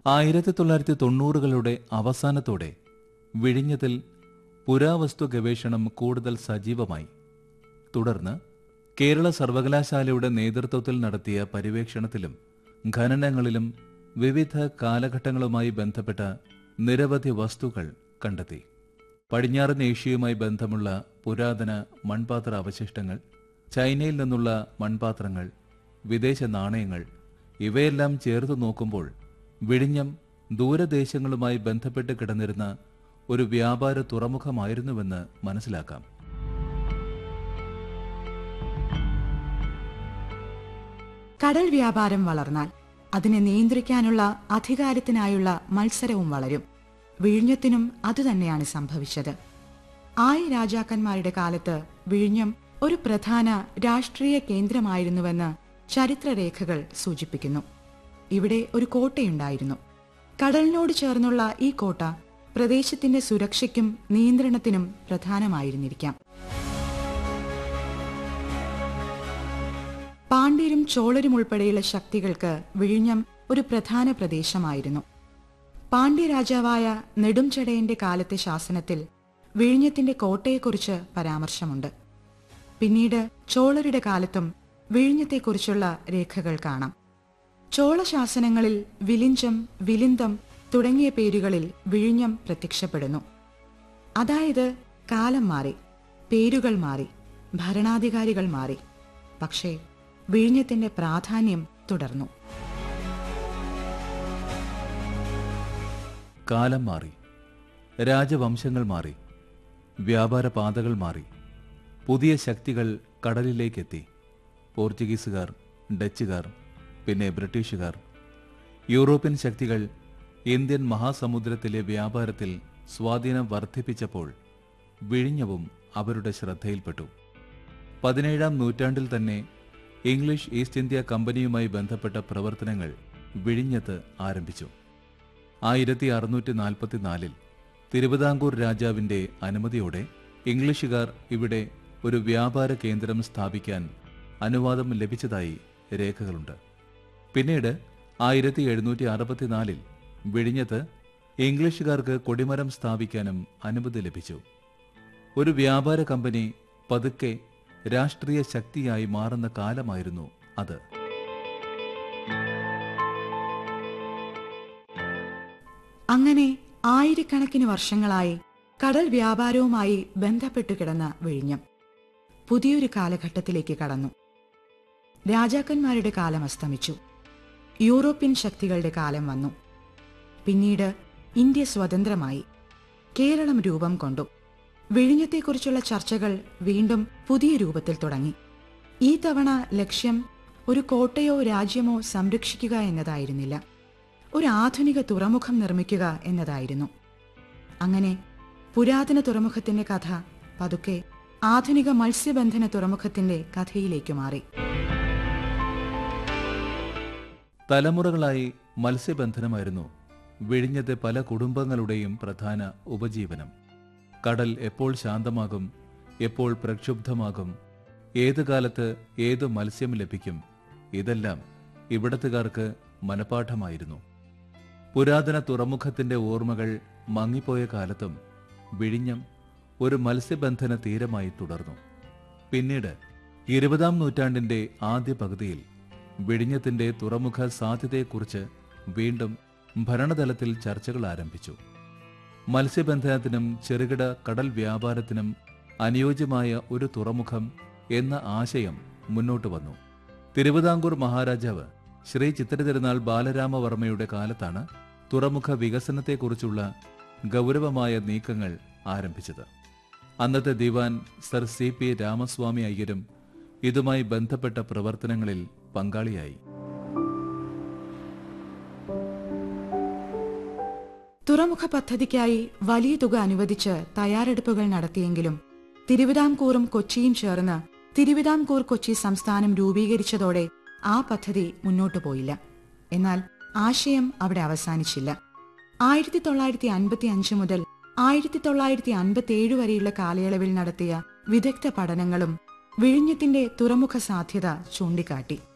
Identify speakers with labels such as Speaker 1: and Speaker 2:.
Speaker 1: ആയിരത്തി തൊള്ളായിരത്തി തൊണ്ണൂറുകളുടെ അവസാനത്തോടെ വിഴിഞ്ഞത്തിൽ പുരാവസ്തു ഗവേഷണം കൂടുതൽ സജീവമായി തുടർന്ന് കേരള സർവകലാശാലയുടെ നേതൃത്വത്തിൽ നടത്തിയ പര്യവേക്ഷണത്തിലും ഖനനങ്ങളിലും വിവിധ കാലഘട്ടങ്ങളുമായി ബന്ധപ്പെട്ട നിരവധി വസ്തുക്കൾ കണ്ടെത്തി പടിഞ്ഞാറൻ ഏഷ്യയുമായി ബന്ധമുള്ള പുരാതന മൺപാത്ര അവശിഷ്ടങ്ങൾ ചൈനയിൽ നിന്നുള്ള മൺപാത്രങ്ങൾ വിദേശ നാണയങ്ങൾ ഇവയെല്ലാം ചേർത്ത് നോക്കുമ്പോൾ വിഴിഞ്ഞം ദൂരദേശങ്ങളുമായി ബന്ധപ്പെട്ട് കിടന്നിരുന്ന ഒരു വ്യാപാര തുറമുഖമായിരുന്നുവെന്ന് മനസ്സിലാക്കാം
Speaker 2: കടൽ വ്യാപാരം വളർന്നാൽ അതിനെ നിയന്ത്രിക്കാനുള്ള അധികാരത്തിനായുള്ള മത്സരവും വളരും വിഴിഞ്ഞത്തിനും അതുതന്നെയാണ് സംഭവിച്ചത് ആയ രാജാക്കന്മാരുടെ കാലത്ത് വിഴിഞ്ഞം ഒരു പ്രധാന രാഷ്ട്രീയ കേന്ദ്രമായിരുന്നുവെന്ന് ചരിത്രരേഖകൾ സൂചിപ്പിക്കുന്നു ഇവിടെ ഒരു കോട്ടയുണ്ടായിരുന്നു കടലിനോട് ചേർന്നുള്ള ഈ കോട്ട പ്രദേശത്തിന്റെ സുരക്ഷയ്ക്കും നിയന്ത്രണത്തിനും പ്രധാനമായിരുന്നിരിക്കാം പാണ്ഡ്യരും ചോളരും ഉൾപ്പെടെയുള്ള ശക്തികൾക്ക് വിഴിഞ്ഞം ഒരു പ്രധാന പ്രദേശമായിരുന്നു പാണ്ഡ്യ രാജാവായ നെടുംചടയന്റെ കാലത്തെ ശാസനത്തിൽ വിഴിഞ്ഞത്തിന്റെ കോട്ടയെക്കുറിച്ച് പരാമർശമുണ്ട് പിന്നീട് ചോളരുടെ കാലത്തും വിഴിഞ്ഞത്തെക്കുറിച്ചുള്ള രേഖകൾ കാണാം ചോള ശാസനങ്ങളിൽ വിലിഞ്ചം വിലിന്തം തുടങ്ങിയ പേരുകളിൽ വിഴിഞ്ഞം പ്രത്യക്ഷപ്പെടുന്നു അതായത് കാലം മാറി പേരുകൾ മാറി ഭരണാധികാരികൾ മാറി പക്ഷേ വിഴിഞ്ഞത്തിന്റെ പ്രാധാന്യം തുടർന്നു
Speaker 1: കാലം മാറി രാജവംശങ്ങൾ മാറി വ്യാപാര പാതകൾ മാറി പുതിയ ശക്തികൾ കടലിലേക്കെത്തി പോർച്ചുഗീസുകാർ ഡച്ചുകാർ പിന്നെ ബ്രിട്ടീഷുകാർ യൂറോപ്യൻ ശക്തികൾ ഇന്ത്യൻ മഹാസമുദ്രത്തിലെ വ്യാപാരത്തിൽ സ്വാധീനം വർദ്ധിപ്പിച്ചപ്പോൾ വിഴിഞ്ഞവും അവരുടെ ശ്രദ്ധയിൽപ്പെട്ടു പതിനേഴാം നൂറ്റാണ്ടിൽ തന്നെ ഇംഗ്ലീഷ് ഈസ്റ്റ് ഇന്ത്യ കമ്പനിയുമായി ബന്ധപ്പെട്ട പ്രവർത്തനങ്ങൾ വിഴിഞ്ഞത്ത് ആരംഭിച്ചു ആയിരത്തി അറുന്നൂറ്റി നാൽപ്പത്തിനാലിൽ തിരുവിതാംകൂർ രാജാവിന്റെ അനുമതിയോടെ ഇംഗ്ലീഷുകാർ ഇവിടെ ഒരു വ്യാപാര കേന്ദ്രം സ്ഥാപിക്കാൻ അനുവാദം ലഭിച്ചതായി രേഖകളുണ്ട് പിന്നീട് ആയിരത്തി എഴുന്നൂറ്റി അറുപത്തിനാലിൽ വിഴിഞ്ഞത്ത് ഇംഗ്ലീഷുകാർക്ക് കൊടിമരം സ്ഥാപിക്കാനും അനുമതി ലഭിച്ചു ഒരു വ്യാപാര കമ്പനി പതുക്കെ രാഷ്ട്രീയ ശക്തിയായി മാറുന്ന കാലമായിരുന്നു അത്
Speaker 2: അങ്ങനെ ആയിരക്കണക്കിന് വർഷങ്ങളായി കടൽ വ്യാപാരവുമായി ബന്ധപ്പെട്ടു കിടന്ന വിഴിഞ്ഞം പുതിയൊരു കാലഘട്ടത്തിലേക്ക് കടന്നു രാജാക്കന്മാരുടെ കാലം അസ്തമിച്ചു യൂറോപ്യൻ ശക്തികളുടെ കാലം വന്നു പിന്നീട് ഇന്ത്യ സ്വതന്ത്രമായി കേരളം രൂപം കൊണ്ടു വിഴിഞ്ഞത്തെക്കുറിച്ചുള്ള ചർച്ചകൾ വീണ്ടും പുതിയ രൂപത്തിൽ തുടങ്ങി ഈ തവണ ലക്ഷ്യം ഒരു കോട്ടയോ രാജ്യമോ സംരക്ഷിക്കുക എന്നതായിരുന്നില്ല ഒരു ആധുനിക തുറമുഖം നിർമ്മിക്കുക എന്നതായിരുന്നു അങ്ങനെ പുരാതന തുറമുഖത്തിന്റെ കഥ പതുക്കെ ആധുനിക മത്സ്യബന്ധന തുറമുഖത്തിന്റെ കഥയിലേക്ക് മാറി
Speaker 1: തലമുറകളായി മത്സ്യബന്ധനമായിരുന്നു വിഴിഞ്ഞത്തെ പല കുടുംബങ്ങളുടെയും പ്രധാന ഉപജീവനം കടൽ എപ്പോൾ ശാന്തമാകും എപ്പോൾ പ്രക്ഷുബ്ധമാകും ഏത് കാലത്ത് ഏത് മത്സ്യം ലഭിക്കും ഇതെല്ലാം ഇവിടത്തുകാർക്ക് മനപാഠമായിരുന്നു പുരാതന തുറമുഖത്തിന്റെ ഓർമ്മകൾ മങ്ങിപ്പോയ കാലത്തും വിഴിഞ്ഞം ഒരു മത്സ്യബന്ധന തീരമായി തുടർന്നു പിന്നീട് ഇരുപതാം നൂറ്റാണ്ടിന്റെ ആദ്യ പകുതിയിൽ വിഴിഞ്ഞത്തിന്റെ തുറമുഖ സാധ്യതയെക്കുറിച്ച് വീണ്ടും ഭരണതലത്തിൽ ചർച്ചകൾ ആരംഭിച്ചു മത്സ്യബന്ധനത്തിനും ചെറുകിട കടൽ വ്യാപാരത്തിനും അനുയോജ്യമായ ഒരു തുറമുഖം എന്ന ആശയം മുന്നോട്ട് വന്നു തിരുവിതാംകൂർ മഹാരാജാവ് ശ്രീ ചിത്രതിരുനാൾ ബാലരാമവർമ്മയുടെ കാലത്താണ് തുറമുഖ വികസനത്തെക്കുറിച്ചുള്ള ഗൗരവമായ നീക്കങ്ങൾ ആരംഭിച്ചത് അന്നത്തെ ദിവാൻ സർ സി പി രാമസ്വാമി അയ്യരും ഇതുമായി ബന്ധപ്പെട്ട പ്രവർത്തനങ്ങളിൽ പങ്കാളിയായി
Speaker 2: തുറമുഖ പദ്ധതിക്കായി വലിയ തുക അനുവദിച്ച് തയ്യാറെടുപ്പുകൾ നടത്തിയെങ്കിലും തിരുവിതാംകൂറും കൊച്ചിയും ചേർന്ന് തിരുവിതാംകൂർ കൊച്ചി സംസ്ഥാനം രൂപീകരിച്ചതോടെ ആ പദ്ധതി മുന്നോട്ടു പോയില്ല എന്നാൽ ആശയം അവിടെ അവസാനിച്ചില്ല ആയിരത്തി തൊള്ളായിരത്തി അൻപത്തി അഞ്ച് മുതൽ ആയിരത്തി തൊള്ളായിരത്തി അൻപത്തി ഏഴ് വരെയുള്ള കാലയളവിൽ നടത്തിയ വിദഗ്ധ പഠനങ്ങളും വിഴിഞ്ഞത്തിന്റെ തുറമുഖ സാധ്യത ചൂണ്ടിക്കാട്ടി